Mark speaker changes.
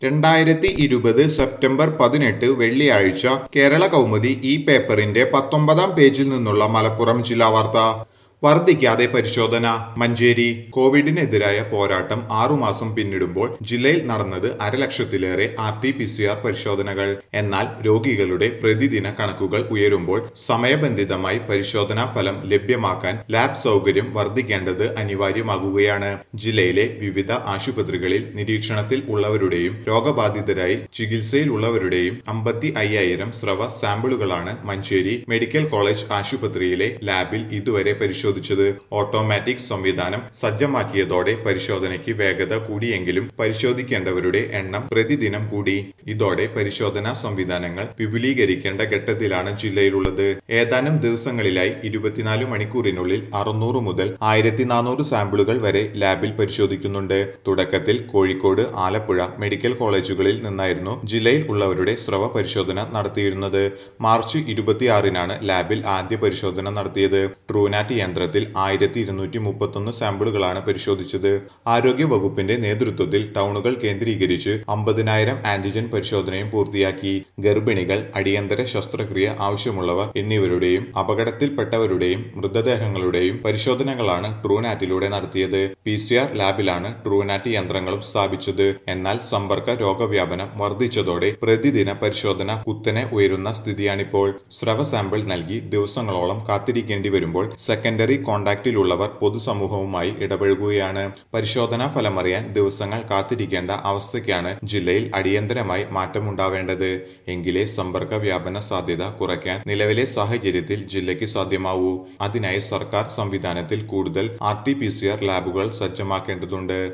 Speaker 1: രണ്ടായിരത്തി ഇരുപത് സെപ്റ്റംബർ പതിനെട്ട് വെള്ളിയാഴ്ച കേരള കൗമുദി ഈ പേപ്പറിന്റെ പത്തൊമ്പതാം പേജിൽ നിന്നുള്ള മലപ്പുറം ജില്ലാ വാർത്ത വർദ്ധിക്കാതെ പരിശോധന മഞ്ചേരി കോവിഡിനെതിരായ പോരാട്ടം ആറുമാസം പിന്നിടുമ്പോൾ ജില്ലയിൽ നടന്നത് അരലക്ഷത്തിലേറെ R T P C R പരിശോധനകൾ എന്നാൽ രോഗികളുടെ പ്രതിദിന കണക്കുകൾ ഉയരുമ്പോൾ സമയബന്ധിതമായി പരിശോധനാ ഫലം ലഭ്യമാക്കാൻ ലാബ് സൗകര്യം വർദ്ധിക്കേണ്ടത് അനിവാര്യമാകുകയാണ് ജില്ലയിലെ വിവിധ ആശുപത്രികളിൽ നിരീക്ഷണത്തിൽ ഉള്ളവരുടെയും രോഗബാധിതരായി ചികിത്സയിൽ ഉള്ളവരുടെയും അമ്പത്തി അയ്യായിരം സ്രവ സാമ്പിളുകളാണ് മഞ്ചേരി മെഡിക്കൽ കോളേജ് ആശുപത്രിയിലെ ലാബിൽ ഇതുവരെ പരിശോധിച്ചത് ഓട്ടോമാറ്റിക് സംവിധാനം സജ്ജമാക്കിയതോടെ പരിശോധനയ്ക്ക് വേഗത കൂടിയെങ്കിലും പരിശോധിക്കേണ്ടവരുടെ എണ്ണം പ്രതിദിനം കൂടി ഇതോടെ പരിശോധനാ സംവിധാനങ്ങൾ വിപുലീകരിക്കേണ്ട ഘട്ടത്തിലാണ് ജില്ലയിലുള്ളത് ഏതാനും ദിവസങ്ങളിലായി ഇരുപത്തിനാല് മണിക്കൂറിനുള്ളിൽ അറുന്നൂറ് മുതൽ ആയിരത്തി നാനൂറ് സാമ്പിളുകൾ വരെ ലാബിൽ പരിശോധിക്കുന്നുണ്ട് തുടക്കത്തിൽ കോഴിക്കോട് ആലപ്പുഴ മെഡിക്കൽ കോളേജുകളിൽ നിന്നായിരുന്നു ജില്ലയിൽ ഉള്ളവരുടെ സ്രവ പരിശോധന നടത്തിയിരുന്നത് മാർച്ച് ഇരുപത്തിയാറിനാണ് ലാബിൽ ആദ്യ പരിശോധന നടത്തിയത് ട്രൂനാറ്റ് യന്ത്രത്തിൽ ആയിരത്തി ഇരുന്നൂറ്റി മുപ്പത്തൊന്ന് സാമ്പിളുകളാണ് പരിശോധിച്ചത് ആരോഗ്യ വകുപ്പിന്റെ നേതൃത്വത്തിൽ ടൗണുകൾ കേന്ദ്രീകരിച്ച് അമ്പതിനായിരം ആന്റിജൻ പരിശോധനയും പൂർത്തിയാക്കി ഗർഭിണികൾ അടിയന്തര ശസ്ത്രക്രിയ ആവശ്യമുള്ളവർ എന്നിവരുടെയും അപകടത്തിൽപ്പെട്ടവരുടെയും മൃതദേഹങ്ങളുടെയും പരിശോധനകളാണ് ട്രൂനാറ്റിലൂടെ നടത്തിയത് പി സി ആർ ലാബിലാണ് ട്രൂനാറ്റ് യന്ത്രങ്ങളും സ്ഥാപിച്ചത് എന്നാൽ സമ്പർക്ക രോഗവ്യാപനം വർദ്ധിച്ചതോടെ പ്രതിദിന പരിശോധന കുത്തനെ ഉയരുന്ന സ്ഥിതിയാണിപ്പോൾ സ്രവ സാമ്പിൾ നൽകി ദിവസങ്ങളോളം കാത്തിരിക്കേണ്ടി വരുമ്പോൾ സെക്കൻഡറി കോണ്ടാക്റ്റിലുള്ളവർ പൊതുസമൂഹവുമായി ഇടപഴകുകയാണ് പരിശോധനാ ഫലമറിയാൻ ദിവസങ്ങൾ കാത്തിരിക്കേണ്ട അവസ്ഥയ്ക്കാണ് ജില്ലയിൽ അടിയന്തരമായി മാറ്റമുണ്ടാവേണ്ടത് എങ്കിലേ സമ്പർക്ക വ്യാപന സാധ്യത കുറയ്ക്കാൻ നിലവിലെ സാഹചര്യത്തിൽ ജില്ലയ്ക്ക് സാധ്യമാവൂ അതിനായി സർക്കാർ സംവിധാനത്തിൽ കൂടുതൽ R T P C R ലാബുകൾ സജ്ജമാക്കേണ്ടതുണ്ട്